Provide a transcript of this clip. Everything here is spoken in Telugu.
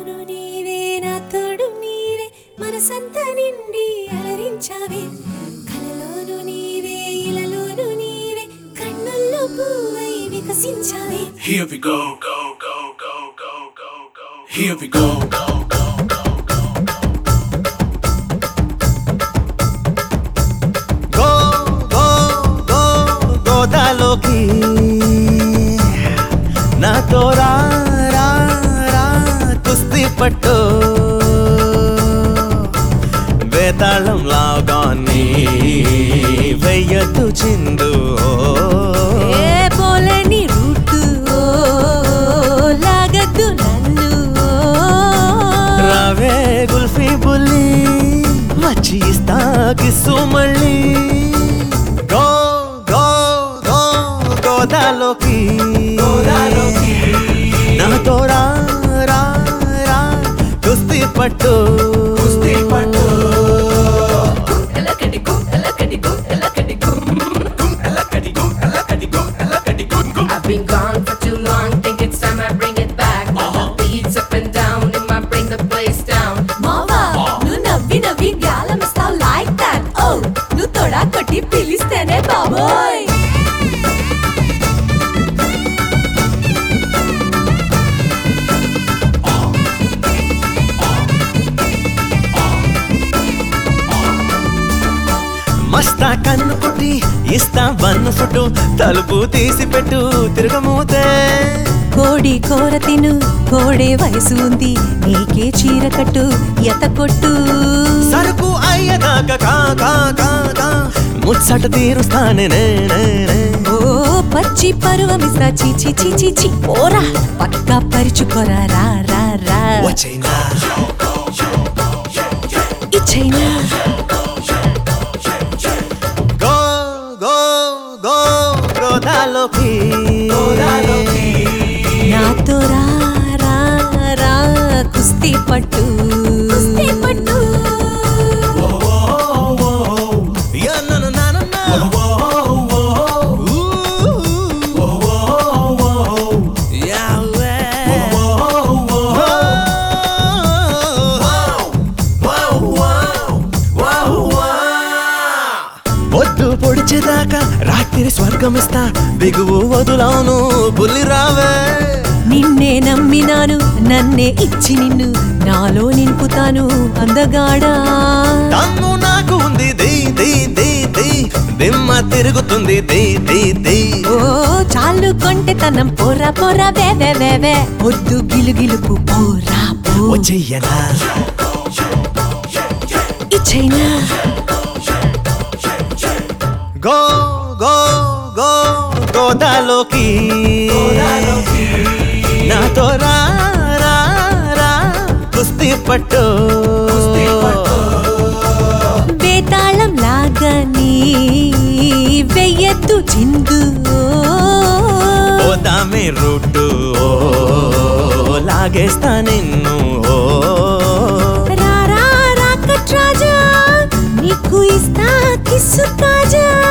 కలలోను నీవే నా తోడు నీవే మనసంతా నిండి అలరించావే కలలోను నీవే ఇలలోను నీవే కన్నుల్లో పువ్వై వికసించావే Here we go, go, go, go, go, go, go. Here we go, go, go, go, go, go. Go go go గోదాలోకి నాతో రా రా రా కుస్తీ పట్టు వేతాళం లాగాన్ని వెయ్యతు చిందు ఏ పోలని రూటు ఓ, లాగద్దు నన్ను ఓ. రావే గుల్ఫీ బుల్లి వచ్చి ఇస్తా కిస్సు మళ్ళీ గో గో గో గోదాలోకి గోదాలోకి నాతో రా రా రా కుస్తీ పట్టు కుస్తీ పట్టు I've been gone for too long, think it's time I bring it back. The beats up and down, it might bring the place down. మావా నువ్వు నవ్వి నవ్వి గాలమిస్తావు లైక్ దాట్ ఓ నువ్వు తొడా కొట్టి పిలిస్తేనే బాబోయ్ మస్తా కన్ను కొట్టి ఇస్తా వన్ను ఫుట్టు తలుపు తీసి పెట్టు తిరగమూతే కోడి కోర తిను కోడే వయసు ఉంది నీకే చీర కట్టు ఎత కొట్టు సరుకు అయ్యదాకా కా కా కా కా ముచ్చట తీరుస్తానే నే, నే, నే. ఓ పచ్చి పరువమిస్తా చీచి చీచి చి పోరా పక్కా పరుచుకోరా రా రా రా వచ్చేనా ఇచ్చైనా గో గో గో గోదాలోకి నాతో రా రా రా కుస్తీ పట్టు కుస్తీ పట్టు యా నా నా నా నా నా. ఊ. యా వే. పొద్దు పొడిచేదాకా రాత్రి స్వర్గమిస్తా దిగువు వదులాను బుల్లి రావే నిన్నే నమ్మినాను నన్నే ఇచ్చి నిన్ను నాలో నింపుతాను అందగాడా తమ్ము నాకు ఉంది ది ది ది ది దిమ్మ తిరుగుతుంది ది ది ది ఓ చాలు కొంటె తనం పోరా పోరా వే వే వే వే పొద్దు గిలు గిలుపు పోరా పో వచ్చేయనా ఇచ్చైనా గో గో గో గోదాలోకి నాతో రా రా రా కుస్తీ పట్టు వేతాళం లాగా నీ వెయ్యద్దు చిందు పోదామే రూటు ఓ, లాగేస్తా నిన్ను ఓ. రా రా రాకట్ రాజా నీకు ఇస్తా కిస్సు తాజా